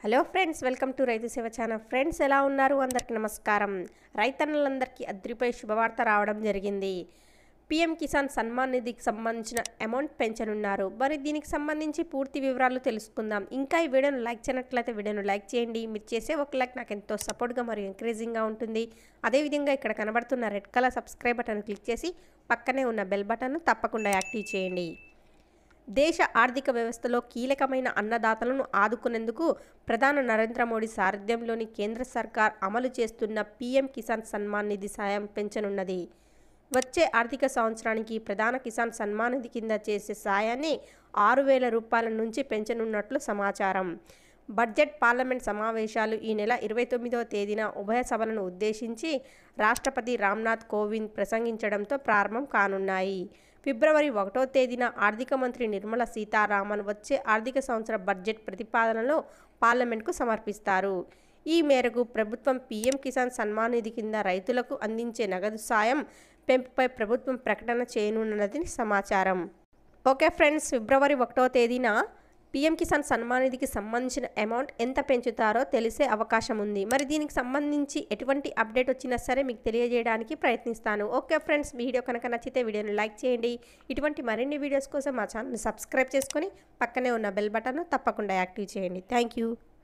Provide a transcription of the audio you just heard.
hello friends welcome to రైతు సేవ channel friends ఎలా ఉన్నారు అందరికీ నమస్కారం రైతన్నలందరికీ అద్రిపై శుభవార్త రావడం జరిగింది పీఎం కిసాన్ సన్మాన్ నిధికి సంబంధించిన అమౌంట్ పెంచనున్నారు మరి దీనికి సంబంధించి పూర్తి వివరాలు తెలుసుకుందాం ఇంకా ఈ వీడియోను లైక్ చేయనట్లయితే వీడియోను లైక్ చేయండి మీరు చేసే ఒక లైక్ నాకు ఎంతో సపోర్ట్గా మరియు ఎంకరేజింగ్గా ఉంటుంది అదేవిధంగా ఇక్కడ కనబడుతున్న red colour subscribe button click చేసి పక్కనే ఉన్న బెల్ బటన్ను తప్పకుండా యాక్టివ్ చేయండి దేశ ఆర్థిక వ్యవస్థలో కీలకమైన అన్నదాతలను ఆదుకునేందుకు ప్రధాని నరేంద్ర మోడీ సారథ్యంలోని కేంద్ర సర్కార్ అమలు చేస్తున్న పీఎం కిసాన్ సన్మాన్ నిధి సాయం పెంచనున్నది వచ్చే ఆర్థిక సంవత్సరానికి ప్రధాన కిసాన్ సన్మాన్ నిధి కింద చేసే సాయాన్ని ఆరు వేల రూపాయల నుంచి పెంచనున్నట్లు సమాచారం బడ్జెట్ పార్లమెంట్ సమావేశాలు ఈ నెల ఇరవై తొమ్మిదవ తేదీన ఉభయ సభలను ఉద్దేశించి రాష్ట్రపతి రామ్నాథ్ కోవింద్ ప్రసంగించడంతో ప్రారంభం కానున్నాయి ఫిబ్రవరి ఒకటో తేదీన ఆర్థిక మంత్రి నిర్మల సీతారామన్ వచ్చే ఆర్థిక సంవత్సర బడ్జెట్ ప్రతిపాదనలో పార్లమెంట్కు సమర్పిస్తారు ఈ మేరకు ప్రభుత్వం పీఎం కిసాన్ సన్మాన్ నిధి కింద రైతులకు అందించే నగదు సాయం పెంపుపై ప్రభుత్వం ప్రకటన చేయనున్నదని సమాచారం ఓకే ఫ్రెండ్స్ ఫిబ్రవరి ఒకటో తేదీన పీఎం కిసాన్ సన్మాన్ నిధికి సంబంధించిన అమౌంట్ ఎంత పెంచుతారో తెలిసే అవకాశం ఉంది మరి దీనికి సంబంధించి ఎటువంటి అప్డేట్ వచ్చినా సరే మీకు తెలియజేయడానికి ప్రయత్నిస్తాను ఓకే ఫ్రెండ్స్ వీడియో కనుక నచ్చితే వీడియోని లైక్ చేయండి ఇటువంటి మరిన్ని వీడియోస్ కోసం మా ఛానల్ని సబ్స్క్రైబ్ చేసుకొని పక్కనే ఉన్న బెల్ బటన్ను తప్పకుండా యాక్టివ్ చేయండి థ్యాంక్ యూ